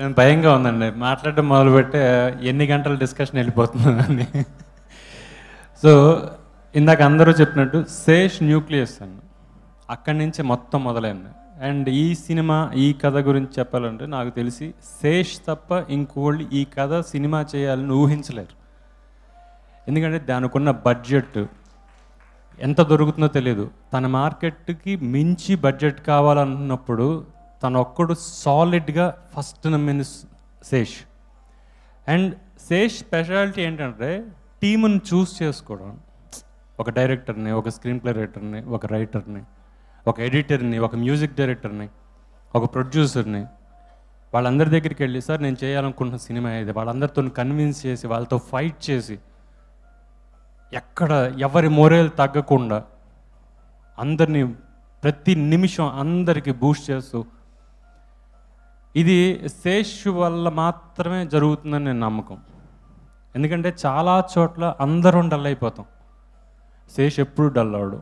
నేను భయంగా ఉందండి మాట్లాడడం మొదలుపెట్టే ఎన్ని గంటల డిస్కషన్ వెళ్ళిపోతుందని సో ఇందాక అందరూ చెప్పినట్టు శేష్ న్యూక్లియస్ అండి అక్కడి నుంచే మొత్తం మొదలైంది అండ్ ఈ సినిమా ఈ కథ గురించి చెప్పాలంటే నాకు తెలిసి శేష్ తప్ప ఇంకోళ్ళు ఈ కథ సినిమా చేయాలని ఊహించలేరు ఎందుకంటే దానికున్న బడ్జెట్ ఎంత దొరుకుతుందో తెలియదు తన మార్కెట్కి మించి బడ్జెట్ కావాలన్నప్పుడు తను ఒక్కడు సాలిడ్గా ఫస్ట్ నమ్మింది శేష్ అండ్ శేష్ స్పెషాలిటీ ఏంటంటే టీముని చూస్ చేసుకోవడం ఒక డైరెక్టర్ని ఒక స్క్రీన్ ప్లే రైటర్ని ఒక రైటర్ని ఒక ఎడిటర్ని ఒక మ్యూజిక్ డైరెక్టర్ని ఒక ప్రొడ్యూసర్ని వాళ్ళందరి దగ్గరికి వెళ్ళి సార్ నేను చేయాలనుకుంటున్న సినిమా ఇది వాళ్ళందరితో కన్విన్స్ చేసి వాళ్ళతో ఫైట్ చేసి ఎక్కడ ఎవరి మొరేలు తగ్గకుండా అందరినీ ప్రతి నిమిషం అందరికీ బూస్ట్ చేస్తూ ఇది శేష్ వల్ల మాత్రమే జరుగుతుందని నేను నమ్మకం ఎందుకంటే చాలా చోట్ల అందరం డల్ అయిపోతాం శేష్ ఎప్పుడు డల్ అవడు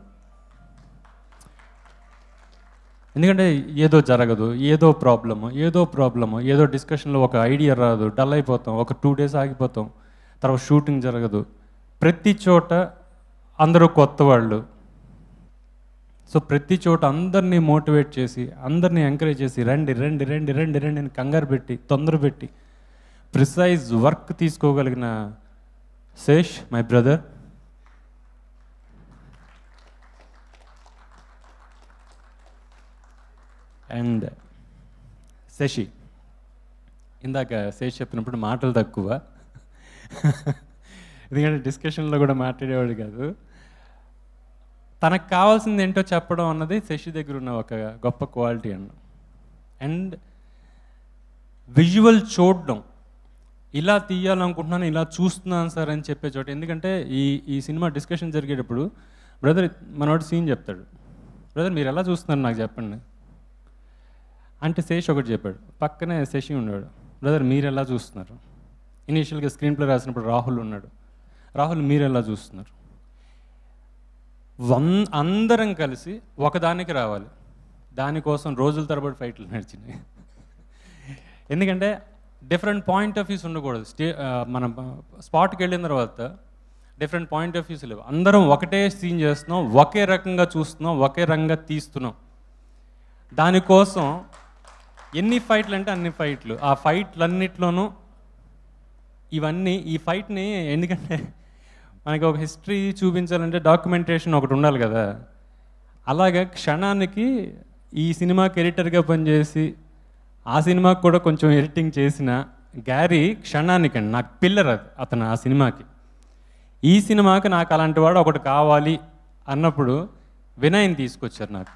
ఎందుకంటే ఏదో జరగదు ఏదో ప్రాబ్లము ఏదో ప్రాబ్లము ఏదో డిస్కషన్లో ఒక ఐడియా రాదు డల్ అయిపోతాం ఒక టూ డేస్ ఆగిపోతాం తర్వాత షూటింగ్ జరగదు ప్రతి చోట అందరూ కొత్త వాళ్ళు సో ప్రతి చోట అందరినీ మోటివేట్ చేసి అందరినీ ఎంకరేజ్ చేసి రండి రండి రండి రండి రండి అని కంగారు పెట్టి తొందర పెట్టి ప్రిసైజ్ వర్క్ తీసుకోగలిగిన Sesh my brother and Sashi ఇందాక శేష్ చెప్పినప్పుడు మాటలు తక్కువ ఎందుకంటే డిస్కషన్లో కూడా మాట్లాడేవాడు కాదు తనకు కావాల్సింది ఏంటో చెప్పడం అన్నది శశి దగ్గర ఉన్న ఒక గొప్ప క్వాలిటీ అన్న అండ్ విజువల్ చూడడం ఇలా తీయాలనుకుంటున్నాను ఇలా చూస్తున్నాను సార్ అని చెప్పే చోట ఎందుకంటే ఈ ఈ సినిమా డిస్కషన్ జరిగేటప్పుడు బ్రదర్ మనోడు సీన్ చెప్తాడు బ్రదర్ మీరు ఎలా చూస్తున్నారు నాకు చెప్పండి అంటే శేష్ ఒకటి చెప్పాడు పక్కనే శశి ఉన్నాడు బ్రదర్ మీరు ఎలా చూస్తున్నారు ఇనీషియల్గా స్క్రీన్ ప్లే రాసినప్పుడు రాహుల్ ఉన్నాడు రాహుల్ మీరు ఎలా చూస్తున్నారు వన్ అందరం కలిసి ఒకదానికి రావాలి దానికోసం రోజుల తరబడి ఫైట్లు నడిచినాయి ఎందుకంటే డిఫరెంట్ పాయింట్ ఆఫ్ వ్యూస్ ఉండకూడదు స్టే ఆ, మనం స్పాట్కి వెళ్ళిన తర్వాత డిఫరెంట్ పాయింట్ ఆఫ్ వ్యూస్ లేవు అందరం ఒకటే సీన్ చేస్తున్నాం ఒకే రకంగా చూస్తున్నాం ఒకే రంగా తీస్తున్నాం దానికోసం ఎన్ని ఫైట్లు అంటే అన్ని ఫైట్లు ఆ ఫైట్లన్నిట్లోనూ ఇవన్నీ ఈ ఫైట్ని ఎందుకంటే మనకి ఒక హిస్టరీ చూపించాలంటే డాక్యుమెంటేషన్ ఒకటి ఉండాలి కదా అలాగే క్షణానికి ఈ సినిమాకి ఎడిటర్గా పనిచేసి ఆ సినిమాకి కూడా కొంచెం ఎడిటింగ్ చేసిన గ్యారీ క్షణానికండి నాకు పిల్లర్ అది అతను ఆ సినిమాకి ఈ సినిమాకి నాకు అలాంటి వాడు ఒకటి కావాలి అన్నప్పుడు వినయ్ని తీసుకొచ్చారు నాకు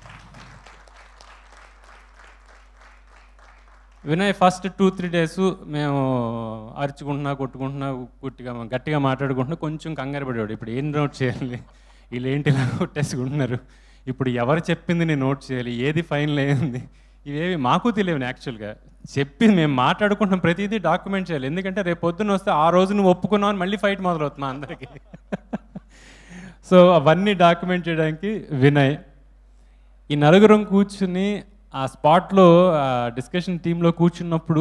Vinay first two three days మేము అరుచుకుంటున్నా కొట్టుకుంటున్నా గుట్టిగా గట్టిగా మాట్లాడుకుంటున్నా కొంచెం కంగారు పడేవాడు ఇప్పుడు ఏం నోట్ చేయాలి వీళ్ళు ఏంటి ఇలా కొట్టేసుకుంటున్నారు ఇప్పుడు ఎవరు చెప్పింది నేను నోట్ చేయాలి ఏది ఫైనల్ అయింది ఇవేవి మాకు తెలియవు యాక్చువల్గా చెప్పి మేము మాట్లాడుకుంటున్న ప్రతిదీ డాక్యుమెంట్ చేయాలి ఎందుకంటే రేపు పొద్దున్న వస్తే ఆ రోజు నువ్వు ఒప్పుకున్నావు అని మళ్ళీ ఫైట్ మొదలవుతుంది మా అందరికీ సో అవన్నీ డాక్యుమెంట్ చేయడానికి వినయ్ ఈ నలుగురం కూర్చుని ఆ స్పాట్లో ఆ డిస్కషన్ టీంలో కూర్చున్నప్పుడు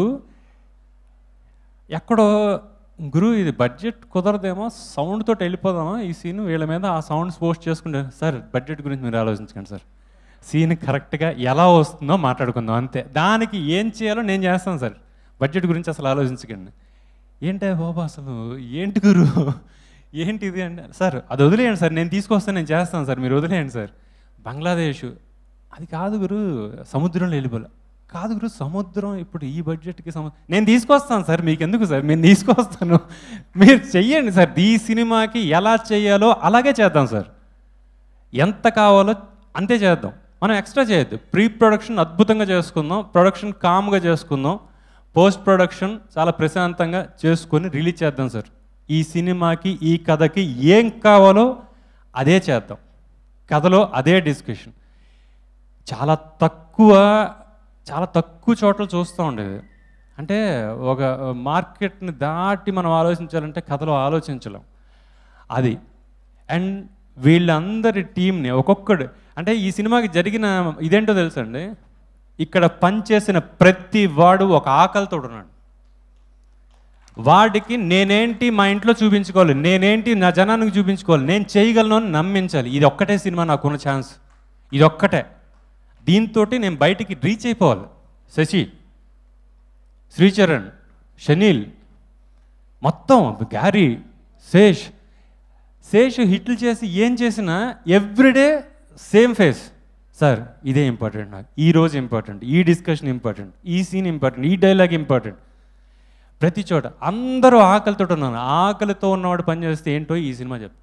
ఎక్కడో గురు ఇది బడ్జెట్ కుదరదేమో సౌండ్ తోటి వెళ్ళిపోదామా ఈ సీన్ వీళ్ళ మీద ఆ సౌండ్స్ పోస్ట్ చేసుకుంటే సార్ బడ్జెట్ గురించి మీరు ఆలోచించకండి సార్ సీన్ కరెక్ట్గా ఎలా వస్తుందో మాట్లాడుకుందాం అంతే దానికి ఏం చేయాలో నేను చేస్తాను సార్ బడ్జెట్ గురించి అసలు ఆలోచించకండి ఏంటే బాబా అసలు ఏంటి గురు ఏంటి ఇది అంటే సార్ అది వదిలేయండి సార్ నేను తీసుకొస్తాను నేను చేస్తాను సార్ మీరు వదిలేయండి సార్ బంగ్లాదేశ్ అది కాదు గురు సముద్రంలో వెళ్ళిపోలే కాదు గురు సముద్రం ఇప్పుడు ఈ బడ్జెట్కి సము నేను తీసుకొస్తాను సార్ మీకు ఎందుకు సార్ నేను తీసుకొస్తాను మీరు చెయ్యండి సార్ ఈ సినిమాకి ఎలా చేయాలో అలాగే చేద్దాం సార్ ఎంత కావాలో అంతే చేద్దాం మనం ఎక్స్ట్రా చేయొద్దు ప్రీ ప్రొడక్షన్ అద్భుతంగా చేసుకుందాం ప్రొడక్షన్ కామ్గా చేసుకుందాం పోస్ట్ ప్రొడక్షన్ చాలా ప్రశాంతంగా చేసుకొని రిలీజ్ చేద్దాం సార్ ఈ సినిమాకి ఈ కథకి ఏం కావాలో అదే చేద్దాం కథలో అదే డిస్కషన్ చాలా తక్కువ చాలా తక్కువ చోట్ల చూస్తూ ఉండేది అంటే ఒక మార్కెట్ని దాటి మనం ఆలోచించాలంటే కథలో ఆలోచించలేం అది అండ్ వీళ్ళందరి టీంని ఒక్కొక్కడు అంటే ఈ సినిమాకి జరిగిన ఇదేంటో తెలుసండి ఇక్కడ పనిచేసిన ప్రతి వాడు ఒక ఆకలితో ఉన్నాడు వాడికి నేనేంటి మా ఇంట్లో చూపించుకోవాలి నేనేంటి నా జనానికి చూపించుకోవాలి నేను చేయగలను అని నమ్మించాలి ఇది ఒక్కటే సినిమా నాకున్న ఛాన్స్ ఇది ఒక్కటే దీంతో నేను బయటికి రీచ్ అయిపోవాలి శశి శ్రీచరణ్ షనీల్ మొత్తం గ్యారీ శేష్ శేష్ హిట్లు చేసి ఏం చేసినా ఎవ్రీడే సేమ్ ఫేస్ సార్ ఇదే ఇంపార్టెంట్ నాకు ఈ రోజు ఇంపార్టెంట్ ఈ డిస్కషన్ ఇంపార్టెంట్ ఈ సీన్ ఇంపార్టెంట్ ఈ డైలాగ్ ఇంపార్టెంట్ ప్రతి చోట అందరూ ఆకలితో ఉన్నాను ఆకలితో ఉన్నవాడు పనిచేస్తే ఏంటో ఈ సినిమా చెప్తుంది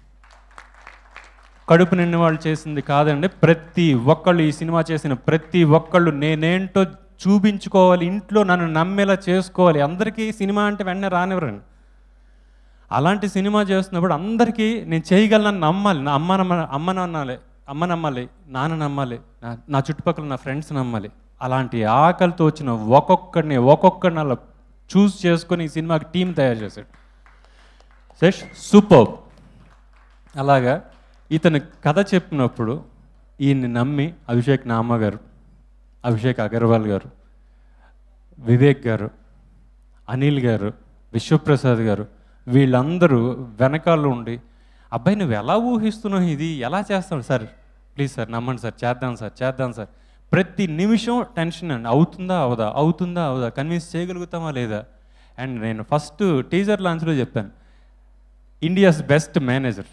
కడుపు నిండిన వాళ్ళు చేసింది కాదండి ప్రతి ఒక్కళ్ళు ఈ సినిమా చేసిన ప్రతి ఒక్కళ్ళు నేనేంటో చూపించుకోవాలి ఇంట్లో నన్ను నమ్మేలా చేసుకోవాలి అందరికీ సినిమా అంటే వెంటనే రానివ్వరండి అలాంటి సినిమా చేస్తున్నప్పుడు అందరికీ నేను చేయగలను నమ్మాలి నా అమ్మ నమ్మ అమ్మ నమ్మాలి అమ్మ నమ్మాలి నాన్న నమ్మాలి నా- నా చుట్టుపక్కల నా ఫ్రెండ్స్ నమ్మాలి అలాంటి ఆకలితో వచ్చిన ఒక్కొక్కడిని ఒక్కొక్కడిని అలా చూస్ చేసుకొని ఈ సినిమాకి టీం తయారు చేశాడు శేష్ సూపర్ అలాగా ఇతను కథ చెప్పినప్పుడు ఈయన్ని నమ్మి అభిషేక్ నామ గారు అభిషేక్ అగర్వాల్ గారు వివేక్ గారు అనిల్ గారు విశ్వప్రసాద్ గారు వీళ్ళందరూ వెనకాల ఉండి అబ్బాయి నువ్వు ఎలా ఊహిస్తున్నావు ఇది ఎలా చేస్తావు సార్ ప్లీజ్ సార్ నమ్మండి సార్ చేద్దాం సార్ చేద్దాం సార్ ప్రతి నిమిషం టెన్షన్ అండి అవుతుందా అవదా అవుతుందా అవదా కన్విన్స్ చేయగలుగుతామా లేదా అండ్ నేను ఫస్ట్ టీజర్ లాంచ్లో చెప్పాను ఇండియాస్ బెస్ట్ మేనేజర్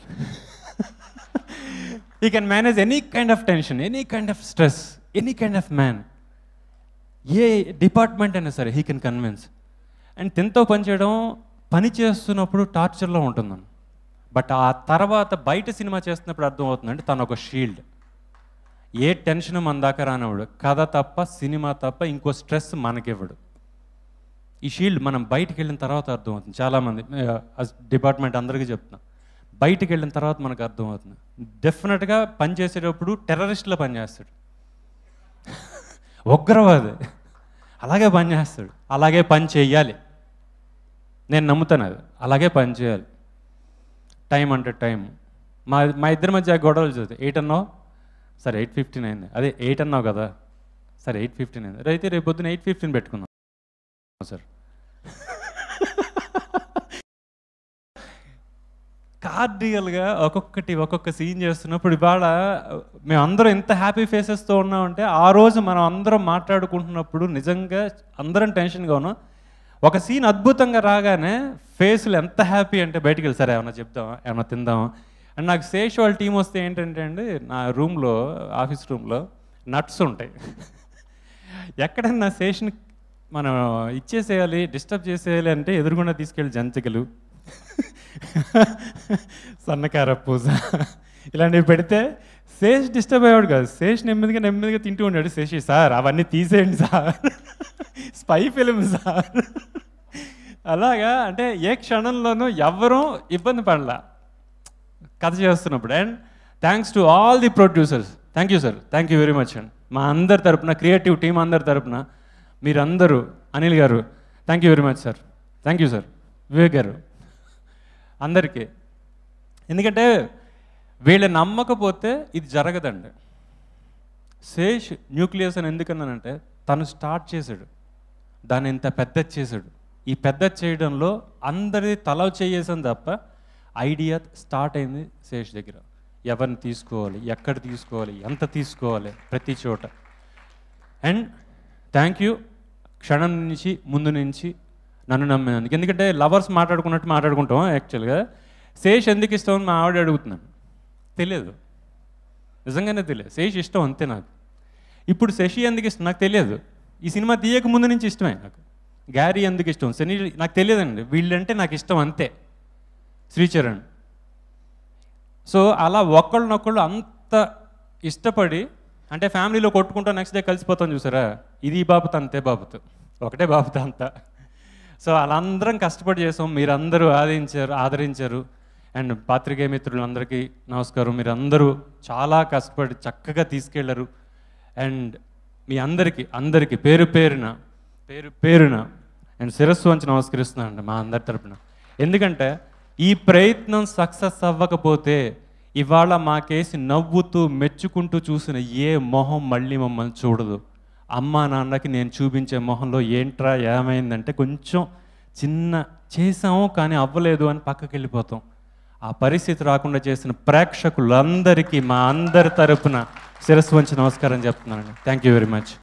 ఈ can manage any kind of tension any kind of stress any kind of man ఏ డిపార్ట్మెంట్ అయినా సరే హీ కెన్ కన్విన్స్ అండ్ తినతో పనిచేయడం పని చేస్తున్నప్పుడు టార్చర్లో ఉంటుందని బట్ ఆ తర్వాత బయట సినిమా చేస్తున్నప్పుడు అర్థమవుతుందంటే తను ఒక షీల్డ్ ఏ టెన్షన్ మన దాకా రానివాడు కథ తప్ప సినిమా తప్ప ఇంకో స్ట్రెస్ మనకివ్వడు ఈ షీల్డ్ మనం బయటికి వెళ్ళిన తర్వాత అర్థమవుతుంది చాలామంది డిపార్ట్మెంట్ అందరికీ చెప్తున్నా బయటికి వెళ్ళిన తర్వాత మనకు అర్థమవుతుంది డెఫినెట్గా పని చేసేటప్పుడు టెర్రరిస్ట్లో పనిచేస్తాడు ఉగ్రవాది అలాగే పని చేస్తాడు అలాగే పని చేయాలి నేను నమ్ముతాను అది అలాగే పని చేయాలి టైం అంటే టైం మా మా ఇద్దరి మధ్య గొడవలు చూస్తే ఎయిట్ అన్నావు సరే ఎయిట్ ఫిఫ్టీన్ అయింది అదే ఎయిట్ అన్నావు కదా సరే ఎయిట్ ఫిఫ్టీన్ అయింది అయితే రేపు పొద్దున ఎయిట్ ఫిఫ్టీన్ పెట్టుకుందాం సార్ కార్డియల్గా ఒక్కొక్కటి ఒక్కొక్క సీన్ చేస్తున్నప్పుడు ఇవాళ మేమందరం ఎంత హ్యాపీ ఫేసెస్తో ఉన్నామంటే ఆ రోజు మనం అందరం మాట్లాడుకుంటున్నప్పుడు నిజంగా అందరం టెన్షన్గా ఉన్నాం ఒక సీన్ అద్భుతంగా రాగానే ఫేస్లు ఎంత హ్యాపీ అంటే బయటికి వెళ్ళి సరే ఏమన్నా చెప్దామా ఏమన్నా తిందామా అండ్ నాకు శేష్ వాళ్ళ టీం వస్తే ఏంటంటే అండి నా రూమ్లో ఆఫీస్ రూమ్లో నట్స్ ఉంటాయి ఎక్కడన్నా శేషన్ మనం ఇచ్చేసేయాలి డిస్టర్బ్ చేసేయాలి అంటే ఎదురుగుండా తీసుకెళ్ళి జంతికలు సన్నకార పూజ ఇలాంటివి పెడితే శేష్ డిస్టర్బ్ అయ్యాడు కాదు శేష్ నెమ్మదిగా నెమ్మదిగా తింటూ ఉన్నాడు శేషి సార్ అవన్నీ తీసేయండి సార్ స్పై ఫిలిం సార్ అలాగా అంటే ఏ క్షణంలోనూ ఎవ్వరూ ఇబ్బంది పడలా కథ చేస్తున్నప్పుడు and thanks to all the producers thank you sir thank you very much and మా అందరి తరపున క్రియేటివ్ టీం అందరి తరపున మీరందరూ Anil garu thank you very much sir thank you sir Vivek garu అందరికీ ఎందుకంటే వీళ్ళు నమ్మకపోతే ఇది జరగదండి శేష్ న్యూక్లియస్ అని ఎందుకన్నానంటే తను స్టార్ట్ చేశాడు దాన్ని ఇంత పెద్ద చేశాడు ఈ పెద్ద చేయడంలో అందరిది తల చేయేసాను తప్ప ఐడియా స్టార్ట్ అయింది శేష్ దగ్గర ఎవరిని తీసుకోవాలి ఎక్కడ తీసుకోవాలి ఎంత తీసుకోవాలి ప్రతి చోట అండ్ థ్యాంక్ యూ క్షణం నుంచి ముందు నుంచి నన్ను నమ్మినందుకు ఎందుకంటే లవర్స్ మాట్లాడుకున్నట్టు మాట్లాడుకుంటాం యాక్చువల్గా శేష్ ఎందుకు ఇష్టం అని మా ఆవిడ అడుగుతున్నాను తెలియదు నిజంగానే తెలియదు శేష్ ఇష్టం అంతే నాకు ఇప్పుడు శశి ఎందుకు ఇష్టం నాకు తెలియదు ఈ సినిమా తీయక ముందు నుంచి ఇష్టమే నాకు గ్యారీ ఎందుకు ఇష్టం శని నాకు తెలియదండి వీళ్ళంటే నాకు ఇష్టం అంతే శ్రీచరణ్ సో అలా ఒకళ్ళనొకళ్ళు అంత ఇష్టపడి అంటే ఫ్యామిలీలో కొట్టుకుంటూ నెక్స్ట్ డే కలిసిపోతాం చూసారా ఇది ఈ బాబుతో అంతే బాబుతో ఒకటే బాబుతో అంతా సో వాళ్ళందరం కష్టపడి చేసాం మీరందరూ ఆదరించారు ఆదరించారు అండ్ పాత్రికేయ మిత్రులందరికీ నమస్కారం మీరందరూ చాలా కష్టపడి చక్కగా తీసుకెళ్లరు అండ్ మీ అందరికీ అందరికీ పేరు పేరున పేరు పేరున అండ్ శిరస్సు వంచి నమస్కరిస్తున్నానండి మా అందరి తరపున ఎందుకంటే ఈ ప్రయత్నం సక్సెస్ అవ్వకపోతే ఇవాళ మా కేసి నవ్వుతూ మెచ్చుకుంటూ చూసిన ఏ మొహం మళ్ళీ మమ్మల్ని చూడదు అమ్మ నాన్నకి నేను చూపించే మొహంలో ఏంట్రా ఏమైందంటే కొంచెం చిన్న చేసాము కానీ అవ్వలేదు అని పక్కకి వెళ్ళిపోతాం ఆ పరిస్థితి రాకుండా చేసిన ప్రేక్షకులందరికీ మా అందరి తరపున శిరస్సు వంచి నమస్కారం చెప్తున్నానండి థ్యాంక్ యూ వెరీ మచ్